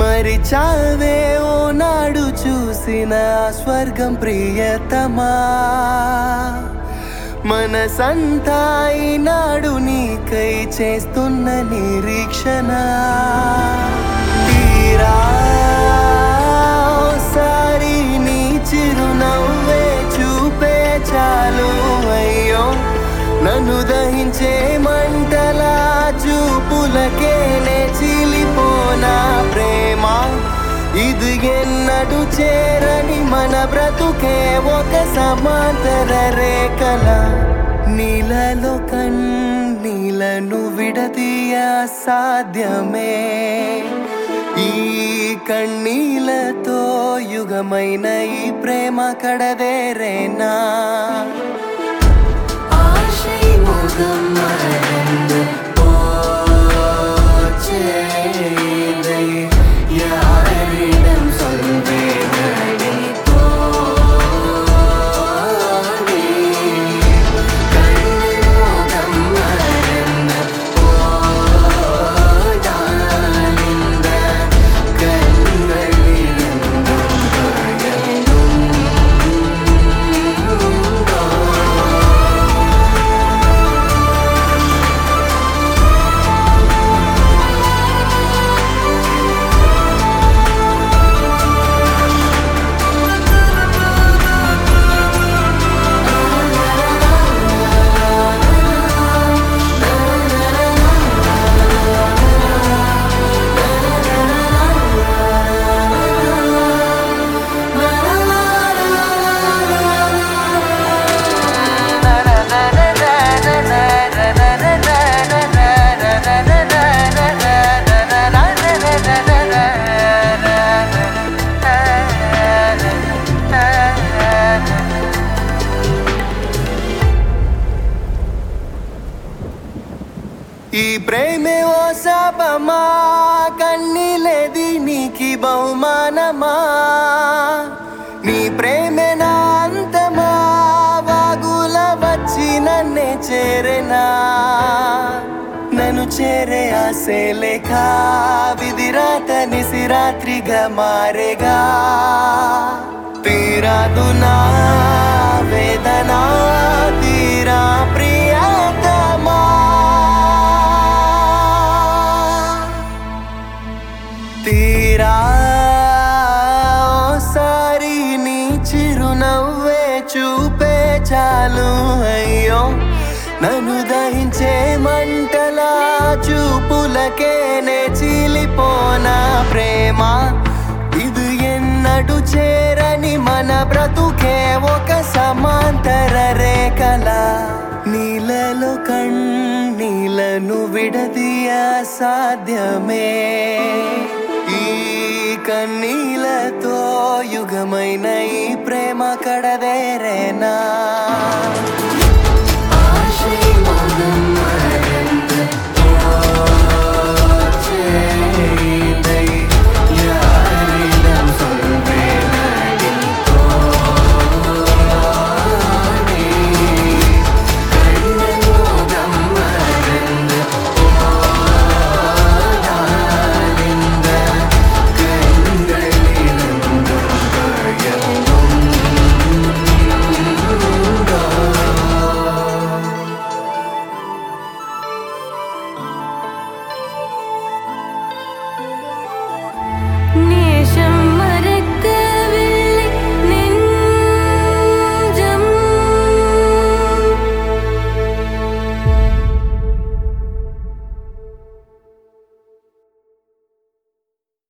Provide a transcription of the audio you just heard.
మరి చావే ఓ నాడు చూసిన ఆ స్వర్గం ప్రియతమా మనసంతా ఈనాడు నీకై చేస్తున్న నిరీక్షణ తీరా ఓసారి నీ చిరునవ్వే చూపే చాలు అయ్యో నన్ను దహించే మంటలా చూపులకే నే చీలిపోనా ప్రేమ ఇది ఎన్నడు చేరని మన బ్రతుకే ఒక సమాంతర రేఖల నీలలో కన్నీలను విడదీయ సాధ్యమే ఈ కన్నీలతో యుగమైన ఈ ప్రేమ కడదేరేనా ஆசை முகம் மறந்து போச்சேதை யாரிடம் சொல்வேனடி போனே கண்ணின் முகம் மறந்து போதான் இந்த கண்களிலிருந்தும் பயனும் ఈ ప్రేమే ఓ శాపమా కన్నీలేది నీకి బహుమానమా నీ ప్రేమే నా అంతమా వాగుల వచ్చి నన్నే చేరెనా నన్ను చేరే ఆశే లేక విధిరాత నిసిరాత్రిగా మారేగా తీరాదు నా వేదన తీరా ప్రియతమా తీరా ఓసారి నీ చిరునవ్వే చూపే చాలు అయ్యో నన్ను దహించే మంటలా చూపులకే నే చీలిపోనా ప్రేమ ఇది ఎన్నడు చేరని మన బ్రతుకే ఒక సమాంతర రేఖల నీలలో కన్నీలను విడదీయ సాధ్యమే ఈ కన్నీలతో యుగమైన ఈ ప్రేమ కడదేరేనా